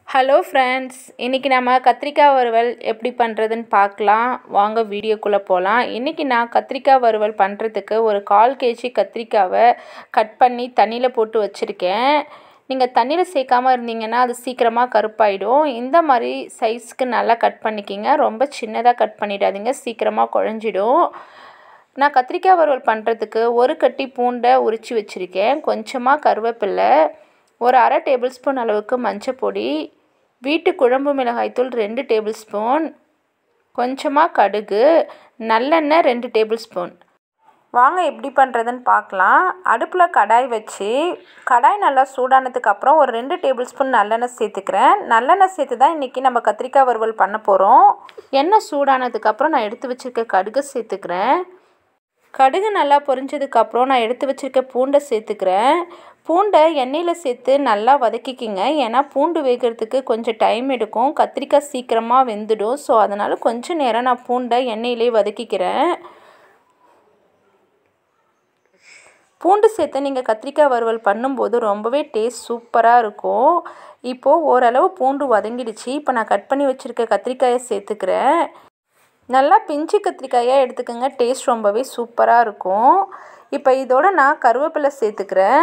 hello friends இன்றைக்கி நம்ம கத்திரிக்காய் வறுவல் எப்படி பண்ணுறதுன்னு பார்க்கலாம் வாங்க வீடியோக்குள்ளே போகலாம் இன்றைக்கி நான் கத்திரிக்காய் வறுவல் பண்ணுறதுக்கு ஒரு கால் கேஜி கத்திரிக்காவை கட் பண்ணி தண்ணியில் போட்டு வச்சுருக்கேன் நீங்கள் தண்ணியில் சேர்க்காம இருந்தீங்கன்னா அது சீக்கிரமாக கருப்பாயிடும் இந்த மாதிரி சைஸ்க்கு நல்லா கட் பண்ணிக்கிங்க ரொம்ப சின்னதாக கட் பண்ணிடாதீங்க சீக்கிரமாக குழஞ்சிடும் நான் கத்திரிக்காய் வறுவல் பண்ணுறதுக்கு ஒரு கட்டி பூண்டை உரித்து வச்சுருக்கேன் கொஞ்சமாக கருவேப்பில்லை ஒரு அரை டேபிள் ஸ்பூன் அளவுக்கு மஞ்சள் பொடி வீட்டு குழம்பு மிளகாய்த்தூள் ரெண்டு டேபிள் ஸ்பூன் கொஞ்சமாக கடுகு நல்லெண்ணெய் ரெண்டு டேபிள் ஸ்பூன் வாங்க எப்படி பண்ணுறதுன்னு பார்க்கலாம் அடுப்பில் கடாய் வச்சு கடாய் நல்லா சூடானதுக்கு அப்புறம் ஒரு ரெண்டு டேபிள் ஸ்பூன் நல்லெண்ணெய் சேர்த்துக்கிறேன் நல்லெண்ணெய் சேர்த்து தான் இன்றைக்கி நம்ம கத்திரிக்காய் வறுவல் பண்ண போகிறோம் எண்ணெய் சூடானதுக்கப்புறம் நான் எடுத்து வச்சுருக்க கடுகு சேர்த்துக்கிறேன் கடுகு நல்லா பொரிஞ்சதுக்கப்புறம் நான் எடுத்து வச்சுருக்க பூண்டை சேர்த்துக்கிறேன் பூண்டை எண்ணெயில் சேர்த்து நல்லா வதக்கிக்கிங்க ஏன்னா பூண்டு வேகிறதுக்கு கொஞ்சம் டைம் எடுக்கும் கத்திரிக்காய் சீக்கிரமாக வெந்துடும் ஸோ அதனால் கொஞ்சம் நேரம் நான் பூண்டை எண்ணெயிலே வதக்கிக்கிறேன் பூண்டு சேர்த்து நீங்கள் கத்திரிக்காய் வறுவல் பண்ணும்போது ரொம்பவே டேஸ்ட் சூப்பராக இருக்கும் இப்போது ஓரளவு பூண்டு வதங்கிடுச்சு இப்போ நான் கட் பண்ணி வச்சுருக்க கத்திரிக்காயை சேர்த்துக்கிறேன் நல்லா பிஞ்சு கத்திரிக்காயாக எடுத்துக்கோங்க டேஸ்ட் ரொம்பவே சூப்பராக இருக்கும் இப்போ இதோட நான் கருவேப்பிலை சேர்த்துக்கிறேன்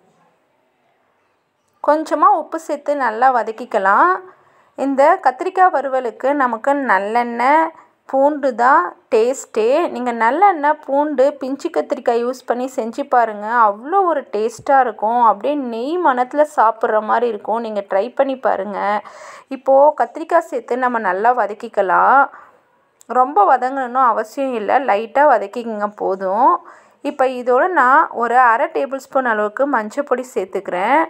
கொஞ்சமாக உப்பு சேர்த்து நல்லா வதக்கிக்கலாம் இந்த கத்திரிக்காய் வறுவலுக்கு நமக்கு நல்லெண்ணெய் பூண்டு தான் டேஸ்ட்டே நீங்கள் நல்லெண்ணெய் பூண்டு பிஞ்சு கத்திரிக்காய் யூஸ் பண்ணி செஞ்சு பாருங்கள் அவ்வளோ ஒரு டேஸ்ட்டாக இருக்கும் அப்படியே நெய் மணத்தில் சாப்பிட்ற மாதிரி இருக்கும் நீங்கள் ட்ரை பண்ணி பாருங்கள் இப்போது கத்திரிக்காய் சேர்த்து நம்ம நல்லா வதக்கிக்கலாம் ரொம்ப வதங்கணும்னு அவசியம் இல்லை லைட்டாக வதக்கிக்கிங்க போதும் இப்போ இதோட நான் ஒரு அரை டேபிள் ஸ்பூன் அளவுக்கு மஞ்சள் பொடி சேர்த்துக்கிறேன்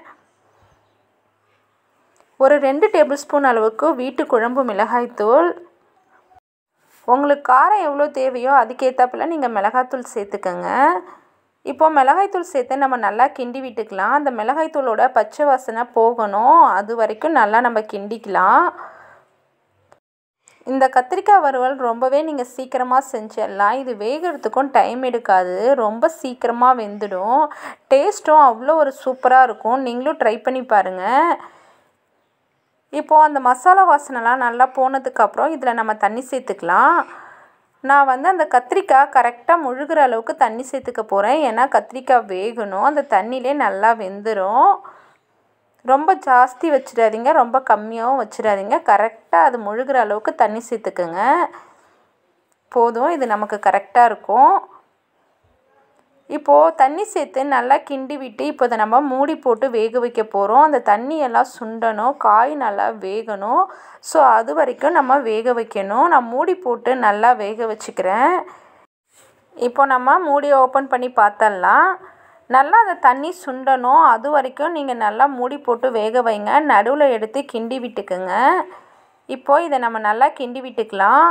ஒரு ரெண்டு டேபிள் ஸ்பூன் அளவுக்கு வீட்டு குழம்பு மிளகாய்த்தூள் உங்களுக்கு காரம் எவ்வளோ தேவையோ அதுக்கேற்றாப்புல நீங்கள் மிளகாய்த்தூள் சேர்த்துக்கோங்க இப்போது மிளகாய்த்தூள் சேர்த்து நம்ம நல்லா கிண்டி விட்டுக்கலாம் அந்த மிளகாய்த்தூளோட பச்சை வாசனை போகணும் அது வரைக்கும் நல்லா நம்ம கிண்டிக்கலாம் இந்த கத்திரிக்காய் வறுவல் ரொம்பவே நீங்கள் சீக்கிரமாக செஞ்சிடலாம் இது வேகிறதுக்கும் டைம் எடுக்காது ரொம்ப சீக்கிரமாக வெந்துடும் டேஸ்ட்டும் அவ்வளோ ஒரு சூப்பராக இருக்கும் நீங்களும் ட்ரை பண்ணி பாருங்கள் இப்போது அந்த மசாலா வாசனைலாம் நல்லா போனதுக்கப்புறம் இதில் நம்ம தண்ணி சேர்த்துக்கலாம் நான் வந்து அந்த கத்திரிக்காய் கரெக்டாக முழுகிற அளவுக்கு தண்ணி சேர்த்துக்க போகிறேன் ஏன்னா கத்திரிக்காய் வேகணும் அந்த தண்ணியிலே நல்லா வெந்துடும் ரொம்ப ஜாஸ்தி வச்சிடாதீங்க ரொம்ப கம்மியாகவும் வச்சிடாதீங்க கரெக்டாக அது முழுகிற அளவுக்கு தண்ணி சேர்த்துக்குங்க போதும் இது நமக்கு கரெக்டாக இருக்கும் இப்போது தண்ணி சேர்த்து நல்லா கிண்டி விட்டு இப்போ இதை நம்ம மூடி போட்டு வேக வைக்க போகிறோம் அந்த தண்ணியெல்லாம் சுண்டணும் காய் நல்லா வேகணும் ஸோ அது வரைக்கும் நம்ம வேக வைக்கணும் நான் மூடி போட்டு நல்லா வேக வச்சுக்கிறேன் இப்போ நம்ம மூடி ஓப்பன் பண்ணி பார்த்தரலாம் நல்லா அந்த தண்ணி சுண்டணும் அது வரைக்கும் நீங்கள் நல்லா மூடி போட்டு வேக வைங்க நடுவில் எடுத்து கிண்டி விட்டுக்குங்க இப்போது இதை நம்ம நல்லா கிண்டி விட்டுக்கலாம்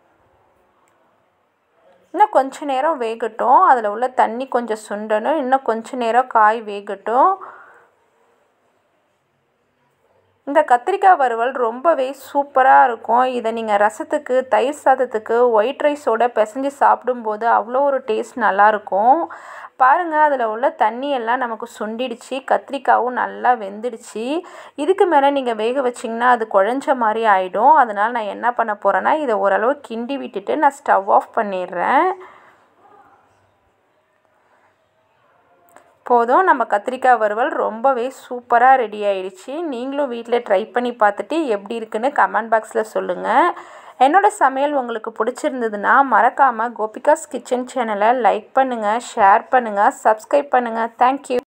இன்னும் கொஞ்ச நேரம் வேகட்டும் அதில் உள்ள தண்ணி கொஞ்சம் சுண்டணும் இன்னும் கொஞ்ச நேரம் காய் வேகட்டும் இந்த கத்திரிக்காய் வறுவல் ரொம்பவே சூப்பராக இருக்கும் இதை நீங்கள் ரசத்துக்கு தயிர் சாதத்துக்கு ஒயிட் ரைஸோட பிசைஞ்சு சாப்பிடும்போது அவ்வளோ ஒரு டேஸ்ட் நல்லாயிருக்கும் பாருங்கள் அதில் உள்ள தண்ணியெல்லாம் நமக்கு சுண்டிடுச்சு கத்திரிக்காவும் நல்லா வெந்துடுச்சு இதுக்கு மேலே நீங்கள் வேக வச்சிங்கன்னா அது குழஞ்ச மாதிரி ஆகிடும் அதனால் நான் என்ன பண்ண போகிறேன்னா இதை ஓரளவு கிண்டி விட்டுட்டு நான் ஸ்டவ் ஆஃப் பண்ணிடுறேன் போதும் நம்ம கத்திரிக்காய் வறுவல் ரொம்பவே சூப்பராக ரெடி ஆயிடுச்சு நீங்களும் வீட்டில் ட்ரை பண்ணி பார்த்துட்டு எப்படி இருக்குன்னு கமெண்ட் பாக்ஸில் சொல்லுங்கள் என்னோடய சமையல் உங்களுக்கு பிடிச்சிருந்ததுன்னா மறக்காமல் கோபிகாஸ் கிச்சன் சேனலை லைக் பண்ணுங்கள் ஷேர் பண்ணுங்கள் சப்ஸ்கிரைப் பண்ணுங்கள் தேங்க்யூ